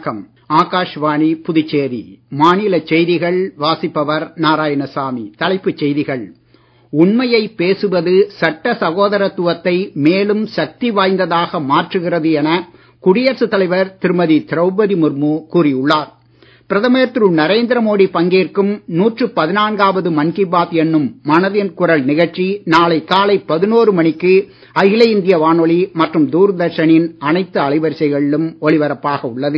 வணக்கம் ஆகாஷ்வாணி புதுச்சேரி மாநில செய்திகள் வாசிப்பவர் நாராயணசாமி தலைப்புச் செய்திகள் உண்மையை பேசுவது சட்ட சகோதரத்துவத்தை மேலும் சக்தி வாய்ந்ததாக மாற்றுகிறது என குடியரசுத் தலைவர் திருமதி திரௌபதி முர்மு கூறியுள்ளார் பிரதமர் திரு நரேந்திர மோடி பங்கேற்கும் நூற்று பதினான்காவது மன் கி பாத் என்னும் மனதின் குரல் நிகழ்ச்சி நாளை காலை பதினோரு மணிக்கு அகில இந்திய வானொலி மற்றும் தூர்தர்ஷனின் அனைத்து அலைவரிசைகளிலும் ஒலிபரப்பாக உள்ளது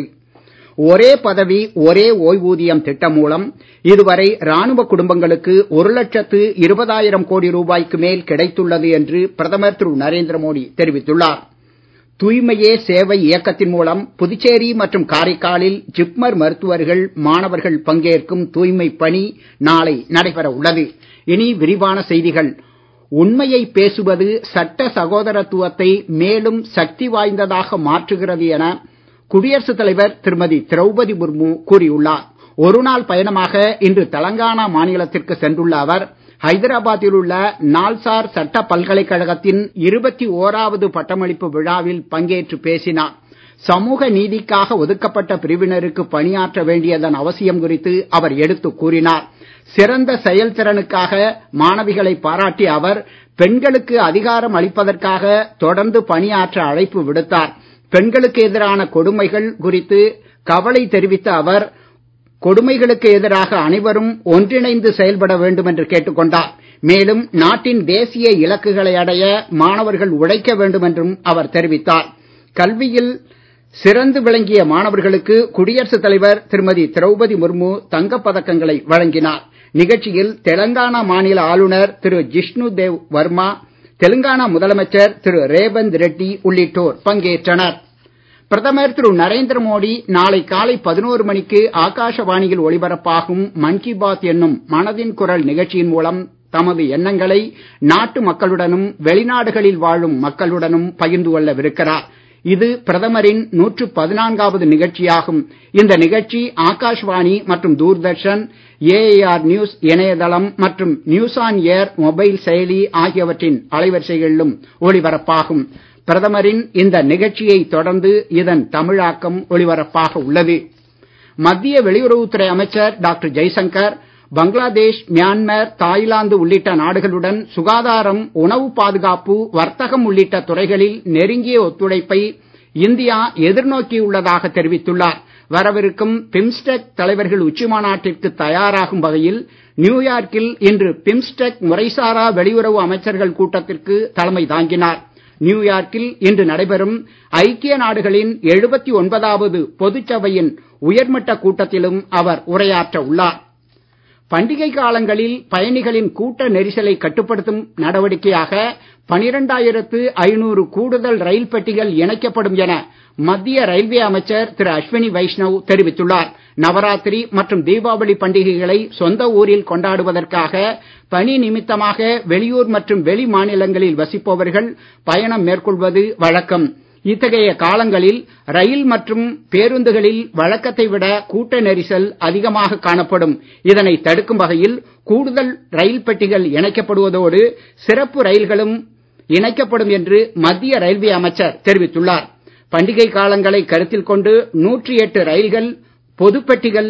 ஒரே பதவி ஒரே ஓய்வூதியம் திட்டம் மூலம் இதுவரை ராணுவ குடும்பங்களுக்கு ஒரு லட்சத்து இருபதாயிரம் கோடி ரூபாய்க்கு மேல் கிடைத்துள்ளது என்று பிரதமர் திரு நரேந்திர மோடி தெரிவித்துள்ளார் தூய்மையே சேவை இயக்கத்தின் மூலம் புதுச்சேரி மற்றும் காரைக்காலில் ஜிப்மர் மருத்துவர்கள் மாணவர்கள் பங்கேற்கும் தூய்மை பணி நாளை நடைபெற உள்ளது இனி விரிவான செய்திகள் உண்மையை பேசுவது சட்ட சகோதரத்துவத்தை மேலும் சக்தி வாய்ந்ததாக மாற்றுகிறது என குடியரசுத் தலைவர் திருமதி திரௌபதி முர்மு கூறியுள்ளார் ஒரு நாள் பயணமாக இன்று தெலங்கானா மாநிலத்திற்கு சென்றுள்ள அவர் ஹைதராபாத்தில் உள்ள நால்சார் சட்ட பல்கலைக்கழகத்தின் இருபத்தி ஓராவது பட்டமளிப்பு விழாவில் பங்கேற்று பேசினார் சமூக நீதிக்காக ஒதுக்கப்பட்ட பிரிவினருக்கு பணியாற்ற வேண்டியதன் அவசியம் குறித்து அவர் எடுத்து கூறினார் சிறந்த செயல்திறனுக்காக மாணவிகளை பாராட்டிய அவர் பெண்களுக்கு அதிகாரம் அளிப்பதற்காக தொடர்ந்து பணியாற்ற அழைப்பு விடுத்தார் பெண்களுக்கு எதிரான கொடுமைகள் குறித்து கவலை தெரிவித்த அவர் கொடுமைகளுக்கு எதிராக அனைவரும் ஒன்றிணைந்து செயல்பட வேண்டும் என்று கேட்டுக்கொண்டார் மேலும் நாட்டின் தேசிய இலக்குகளை அடைய மாணவர்கள் உழைக்க வேண்டும் என்றும் அவர் தெரிவித்தார் கல்வியில் சிறந்து விளங்கிய மாணவர்களுக்கு குடியரசுத் தலைவர் திருமதி திரௌபதி முர்மு தங்கப் பதக்கங்களை வழங்கினார் நிகழ்ச்சியில் தெலங்கானா மாநில ஆளுநர் திரு ஜிஷ்ணு தேவ் வர்மா தெலுங்கானா முதலமைச்சர் திரு ரேவந்த் ரெட்டி உள்ளிட்டோர் பங்கேற்றனர் பிரதமர் திரு நரேந்திர மோடி நாளை காலை பதினோரு மணிக்கு ஆகாஷவாணியில் ஒளிபரப்பாகும் மன் கி பாத் என்னும் மனதின் குரல் நிகழ்ச்சியின் மூலம் தமது எண்ணங்களை நாட்டு மக்களுடனும் வெளிநாடுகளில் வாழும் மக்களுடனும் பகிர்ந்து கொள்ளவிருக்கிறார் இது பிரதமரின் நூற்று பதினான்காவது நிகழ்ச்சியாகும் இந்த நிகழ்ச்சி ஆகாஷ்வாணி மற்றும் தூர்தர்ஷன் ஏஐஆர் நியூஸ் இணையதளம் மற்றும் நியூஸ் ஆன் ஏர் மொபைல் செயலி ஆகியவற்றின் அலைவரிசைகளிலும் ஒளிபரப்பாகும் பிரதமரின் இந்த நிகழ்ச்சியை தொடர்ந்து இதன் தமிழாக்கம் ஒளிபரப்பாக உள்ளது மத்திய வெளியுறவுத்துறை அமைச்சர் doctor Jaishankar Bangladesh Myanmar Thailand உள்ளிட்ட நாடுகளுடன் சுகாதாரம் உணவு பாதுகாப்பு வர்த்தகம் உள்ளிட்ட துறைகளில் நெருங்கிய ஒத்துழைப்பை இந்தியா எதிர்நோக்கியுள்ளதாக தெரிவித்துள்ளார் வரவிருக்கும் பிம்ஸ்டெக் தலைவர்கள் உச்சி மாநாட்டிற்கு தயாராகும் வகையில் நியூயார்க்கில் இன்று பிம்ஸ்டெக் முறைசாரா வெளியுறவு அமைச்சர்கள் கூட்டத்திற்கு தலைமை தாங்கினார் நியூயார்க்கில் இன்று நடைபெறும் ஐக்கிய நாடுகளின் எழுபத்தி ஒன்பதாவது பொதுச்சபையின் உயர்மட்ட கூட்டத்திலும் அவர் உரையாற்ற உள்ளார் பண்டிகை காலங்களில் பயணிகளின் கூட்ட நெரிசலை கட்டுப்படுத்தும் நடவடிக்கையாக பனிரெண்டாயிரத்து ஐநூறு கூடுதல் ரயில் பெட்டிகள் இணைக்கப்படும் என மத்திய ரயில்வே அமைச்சர் திரு அஸ்வினி வைஷ்ணவ் தெரிவித்துள்ளார் நவராத்திரி மற்றும் தீபாவளி பண்டிகைகளை சொந்த ஊரில் கொண்டாடுவதற்காக பணி நிமித்தமாக வெளியூர் மற்றும் வெளி மாநிலங்களில் வசிப்பவர்கள் பயணம் மேற்கொள்வது வழக்கம் இத்தகைய காலங்களில் ரயில் மற்றும் பேருந்துகளில் வழக்கத்தை விட கூட்ட நெரிசல் அதிகமாக காணப்படும் இதனை தடுக்கும் வகையில் கூடுதல் ரயில் பெட்டிகள் இணைக்கப்படுவதோடு சிறப்பு ரயில்களும் இணைக்கப்படும் என்று மத்திய ரயில்வே அமைச்சர் தெரிவித்துள்ளார் பண்டிகை காலங்களை கருத்தில் கொண்டு நூற்றி எட்டு ரயில்கள் பொதுப்பெட்டிகள்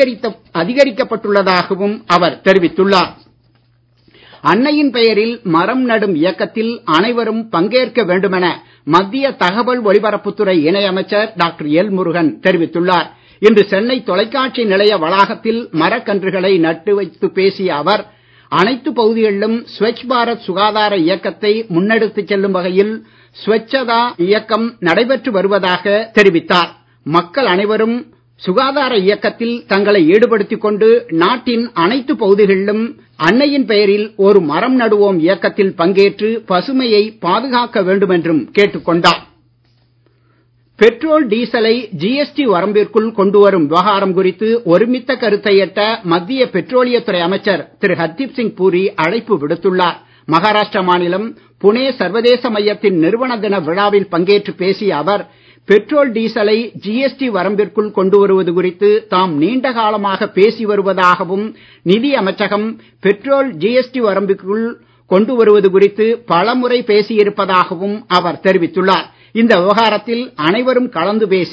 அதிகரிக்கப்பட்டுள்ளதாகவும் அவர் தெரிவித்துள்ளார் அன்னையின் பெயரில் மரம் நடும் இயக்கத்தில் அனைவரும் பங்கேற்க வேண்டுமென மத்திய தகவல் ஒலிபரப்புத்துறை இணை அமைச்சர் டாக்டர் எல் முருகன் தெரிவித்துள்ளார் இன்று சென்னை தொலைக்காட்சி நிலைய வளாகத்தில் மரக்கன்றுகளை நட்டு வைத்து பேசிய அவர் அனைத்து பகுதிகளிலும் ஸ்வச் பாரத் சுகாதார இயக்கத்தை முன்னெடுத்துச் செல்லும் வகையில் ஸ்வச்சதா இயக்கம் நடைபெற்று வருவதாக தெரிவித்தார் மக்கள் அனைவரும் சுகாதார இயக்கத்தில் தங்களை ஈடுபடுத்திக் கொண்டு நாட்டின் அனைத்து பகுதிகளிலும் அன்னையின் பெயரில் ஒரு மரம் நடுவோம் இயக்கத்தில் பங்கேற்று பசுமையை பாதுகாக்க வேண்டும் என்றும் கேட்டுக் கொண்டார் பெட்ரோல் டீசலை ஜிஎஸ்டி வரம்பிற்குள் கொண்டு வரும் விவகாரம் குறித்து ஒருமித்த கருத்தை எட்ட மத்திய பெட்ரோலியத்துறை அமைச்சர் திரு ஹர்தீப் சிங் பூரி அழைப்பு விடுத்துள்ளார் மகாராஷ்டிரா மாநிலம் புனே சர்வதேச மையத்தின் நிறுவன தின விழாவில் பங்கேற்று பேசிய அவர் பெட்ரோல் டீசலை ஜிஎஸ்டி வரம்பிற்குள் கொண்டு வருவது குறித்து தாம் நீண்ட காலமாக பேசி வருவதாகவும் நிதி அமைச்சகம் பெட்ரோல் ஜிஎஸ்டி வரம்பிற்குள் கொண்டு வருவது குறித்து பலமுறை பேசியிருப்பதாகவும் அவர் தெரிவித்துள்ளார் இந்த விவகாரத்தில் அனைவரும் கலந்து பேசி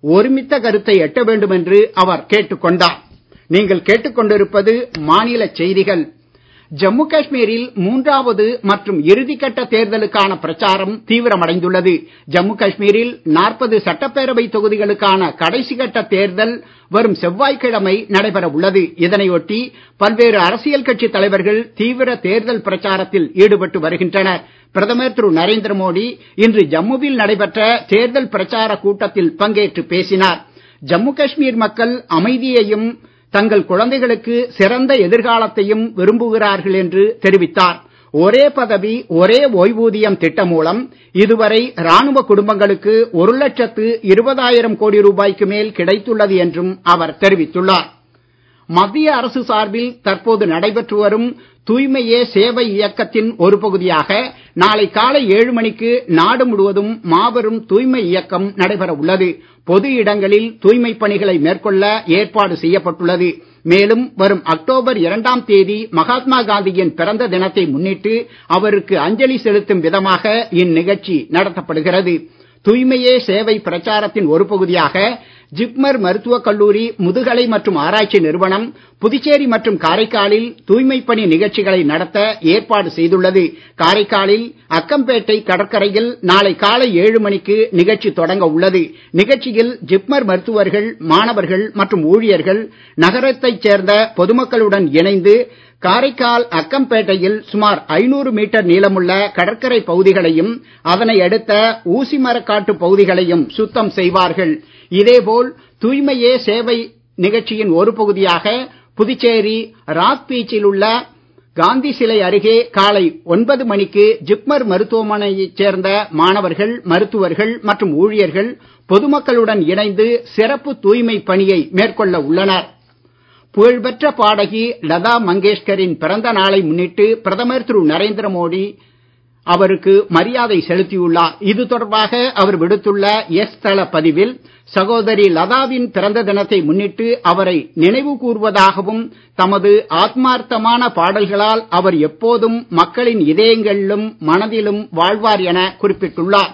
ஒருமித்த கருத்தை எட்ட வேண்டும் என்று அவர் கேட்டுக் கொண்டார் நீங்கள் கேட்டுக்கொண்டிருப்பது மாநில செய்திகள் ஜம்மு காஷ்மீரில் மூன்றாவது மற்றும் இறுதிக்கட்ட தேர்தலுக்கான பிரச்சாரம் தீவிரமடைந்துள்ளது ஜம்மு காஷ்மீரில் நாற்பது சட்டப்பேரவை தொகுதிகளுக்கான கடைசி கட்ட தேர்தல் வரும் செவ்வாய்க்கிழமை நடைபெற உள்ளது இதனையொட்டி பல்வேறு அரசியல் கட்சி தலைவர்கள் தீவிர தேர்தல் பிரச்சாரத்தில் ஈடுபட்டு வருகின்றனர் பிரதமர் திரு நரேந்திர மோடி இன்று ஜம்முவில் நடைபெற்ற தேர்தல் பிரச்சார கூட்டத்தில் பங்கேற்று பேசினார் ஜம்மு காஷ்மீர் மக்கள் அமைதியையும் தங்கள் குழந்தைகளுக்கு சிறந்த எதிர்காலத்தையும் விரும்புகிறார்கள் என்று தெரிவித்தார் ஒரே பதவி ஒரே ஓய்வூதியம் திட்டம் மூலம் இதுவரை ராணுவ குடும்பங்களுக்கு ஒரு லட்சத்து இருபதாயிரம் கோடி ரூபாய்க்கு மேல் கிடைத்துள்ளது என்றும் அவர் தெரிவித்துள்ளார் மத்திய அரசு சார்பில் தற்போது நடைபெற்று வரும் தூய்மையே சேவை இயக்கத்தின் ஒரு பகுதியாக நாளை காலை ஏழு மணிக்கு நாடு முழுவதும் மாபெரும் தூய்மை இயக்கம் நடைபெற உள்ளது பொது இடங்களில் தூய்மை பணிகளை மேற்கொள்ள ஏற்பாடு செய்யப்பட்டுள்ளது மேலும் வரும் அக்டோபர் இரண்டாம் தேதி மகாத்மா காந்தியின் பிறந்த தினத்தை முன்னிட்டு அவருக்கு அஞ்சலி செலுத்தும் விதமாக இந்நிகழ்ச்சி நடத்தப்படுகிறது தூய்மையே சேவை பிரச்சாரத்தின் ஒரு பகுதியாக ஜிப்மர் மருத்துவக் கல்லூரி முதுகலை மற்றும் ஆராய்ச்சி நிறுவனம் புதுச்சேரி மற்றும் காரைக்காலில் தூய்மை பணி நிகழ்ச்சிகளை நடத்த ஏற்பாடு செய்துள்ளது காரைக்காலில் அக்கம்பேட்டை கடற்கரையில் நாளை காலை ஏழு மணிக்கு நிகழ்ச்சி தொடங்க உள்ளது நிகழ்ச்சியில் ஜிப்மர் மருத்துவர்கள் மாணவர்கள் மற்றும் ஊழியர்கள் நகரத்தைச் சேர்ந்த பொதுமக்களுடன் இணைந்து காரைக்கால் அக்கம்பேட்டையில் சுமார் ஐநூறு மீட்டர் நீளமுள்ள கடற்கரை பகுதிகளையும் அதனை அடுத்த ஊசிமரக்காட்டு பகுதிகளையும் சுத்தம் செய்வார்கள் இதேபோல் தூய்மையே சேவை நிகழ்ச்சியின் ஒரு பகுதியாக புதுச்சேரி ராக் பீச்சில் உள்ள காந்தி சிலை அருகே காலை ஒன்பது மணிக்கு ஜிப்மர் மருத்துவமனையைச் சேர்ந்த மாணவர்கள் மருத்துவர்கள் மற்றும் ஊழியர்கள் பொதுமக்களுடன் இணைந்து சிறப்பு தூய்மை பணியை மேற்கொள்ள உள்ளனர் புகழ்பெற்ற பாடகி லதா மங்கேஷ்கரின் பிறந்த நாளை முன்னிட்டு பிரதமர் திரு நரேந்திர மோடி அவருக்கு மரியாதை செலுத்தியுள்ளார் இது தொடர்பாக அவர் விடுத்துள்ள எஸ் தள பதிவில் சகோதரி லதாவின் பிறந்த தினத்தை முன்னிட்டு அவரை நினைவு கூர்வதாகவும் தமது ஆத்மார்த்தமான பாடல்களால் அவர் எப்போதும் மக்களின் இதயங்களிலும் மனதிலும் வாழ்வார் என குறிப்பிட்டுள்ளார்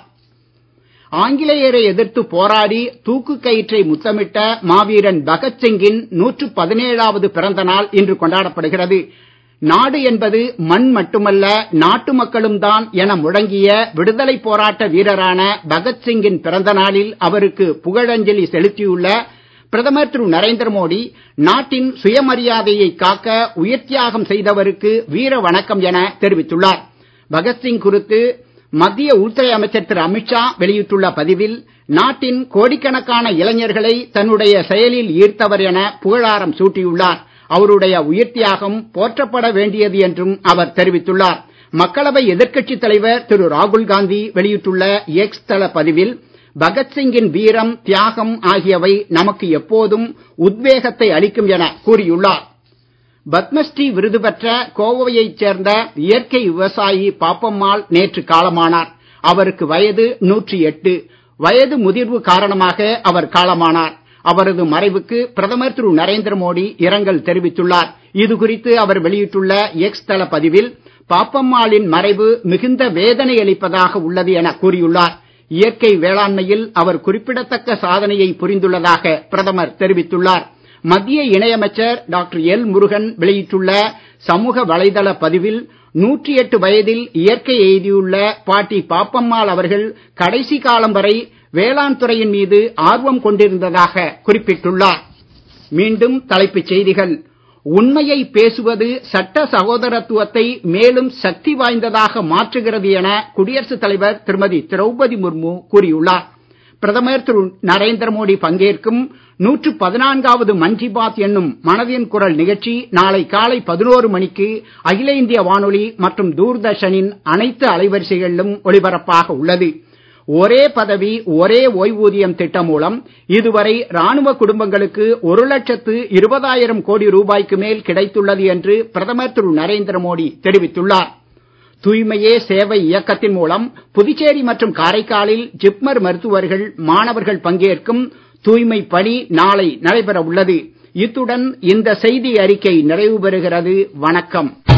ஆங்கிலேயரை எதிர்த்து போராடி தூக்கு கயிற்றை முத்தமிட்ட மாவீரன் பகத்சிங்கின் நூற்று பதினேழாவது பிறந்த நாள் இன்று கொண்டாடப்படுகிறது நாடு என்பது மண் மட்டுமல்ல நாட்டு மக்களும் தான் என முழங்கிய விடுதலை போராட்ட வீரரான பகத்சிங்கின் பிறந்த நாளில் அவருக்கு புகழஞ்சலி செலுத்தியுள்ள பிரதமர் திரு நரேந்திர மோடி நாட்டின் சுயமரியாதையை காக்க உயிர் தியாகம் செய்தவருக்கு வீர வணக்கம் என தெரிவித்துள்ளார் பகத்சிங் குறித்து மத்திய உள்துறை அமைச்சர் திரு அமித்ஷா வெளியிட்டுள்ள பதிவில் நாட்டின் கோடிக்கணக்கான இளைஞர்களை தன்னுடைய செயலில் ஈர்த்தவர் என புகழாரம் சூட்டியுள்ளார் அவருடைய உயிர் தியாகம் போற்றப்பட வேண்டியது என்றும் அவர் தெரிவித்துள்ளார் மக்களவை எதிர்க்கட்சித் தலைவர் திரு ராகுல் காந்தி வெளியிட்டுள்ள எக்ஸ் தள பதிவில் பகத்சிங்கின் வீரம் தியாகம் ஆகியவை நமக்கு எப்போதும் உத்வேகத்தை அளிக்கும் என கூறியுள்ளார் பத்மஸ்ரீ விருது பெற்ற கோவையைச் சேர்ந்த இயற்கை விவசாயி பாப்பம்மாள் நேற்று காலமானார் அவருக்கு வயது நூற்றி எட்டு வயது முதிர்வு காரணமாக அவர் காலமானார் அவரது மறைவுக்கு பிரதமர் திரு நரேந்திர மோடி இரங்கல் தெரிவித்துள்ளார் இது குறித்து அவர் வெளியிட்டுள்ள எக்ஸ் தள பதிவில் பாப்பம்மாளின் மறைவு மிகுந்த வேதனை அளிப்பதாக உள்ளது என கூறியுள்ளார் இயற்கை வேளாண்மையில் அவர் குறிப்பிடத்தக்க சாதனையை புரிந்துள்ளதாக பிரதமர் தெரிவித்துள்ளார் மத்திய இணையமைச்சர் டாக்டர் எல் முருகன் வெளியிட்டுள்ள சமூக வலைதள பதிவில் நூற்றி எட்டு வயதில் இயற்கை எய்தியுள்ள பாட்டி பாப்பம்மாள் அவர்கள் கடைசி காலம் வரை வேளாண் துறையின் மீது ஆர்வம் கொண்டிருந்ததாக குறிப்பிட்டுள்ளார் மீண்டும் தலைப்புச் செய்திகள் உண்மையை பேசுவது சட்ட சகோதரத்துவத்தை மேலும் சக்தி வாய்ந்ததாக மாற்றுகிறது என குடியரசுத் தலைவர் திருமதி திரௌபதி முர்மு கூறியுள்ளார் பிரதமர் திரு நரேந்திர மோடி பங்கேற்கும் நூற்று பதினான்காவது மன் கி பாத் என்னும் மனதின் குரல் நிகழ்ச்சி நாளை காலை பதினோரு மணிக்கு அகில இந்திய வானொலி மற்றும் தூர்தர்ஷனின் அனைத்து அலைவரிசைகளிலும் ஒளிபரப்பாக உள்ளது ஒரே பதவி ஒரே ஓய்வூதியம் திட்டம் மூலம் இதுவரை ராணுவ குடும்பங்களுக்கு ஒரு லட்சத்து இருபதாயிரம் கோடி ரூபாய்க்கு மேல் கிடைத்துள்ளது என்று பிரதமர் திரு நரேந்திர மோடி தெரிவித்துள்ளார் தூய்மையே சேவை இயக்கத்தின் மூலம் புதுச்சேரி மற்றும் காரைக்காலில் ஜிப்மர் மருத்துவர்கள் மாணவர்கள் பங்கேற்கும் தூய்மை பணி நாளை நடைபெற உள்ளது இத்துடன் இந்த செய்தி அறிக்கை நிறைவு பெறுகிறது வணக்கம்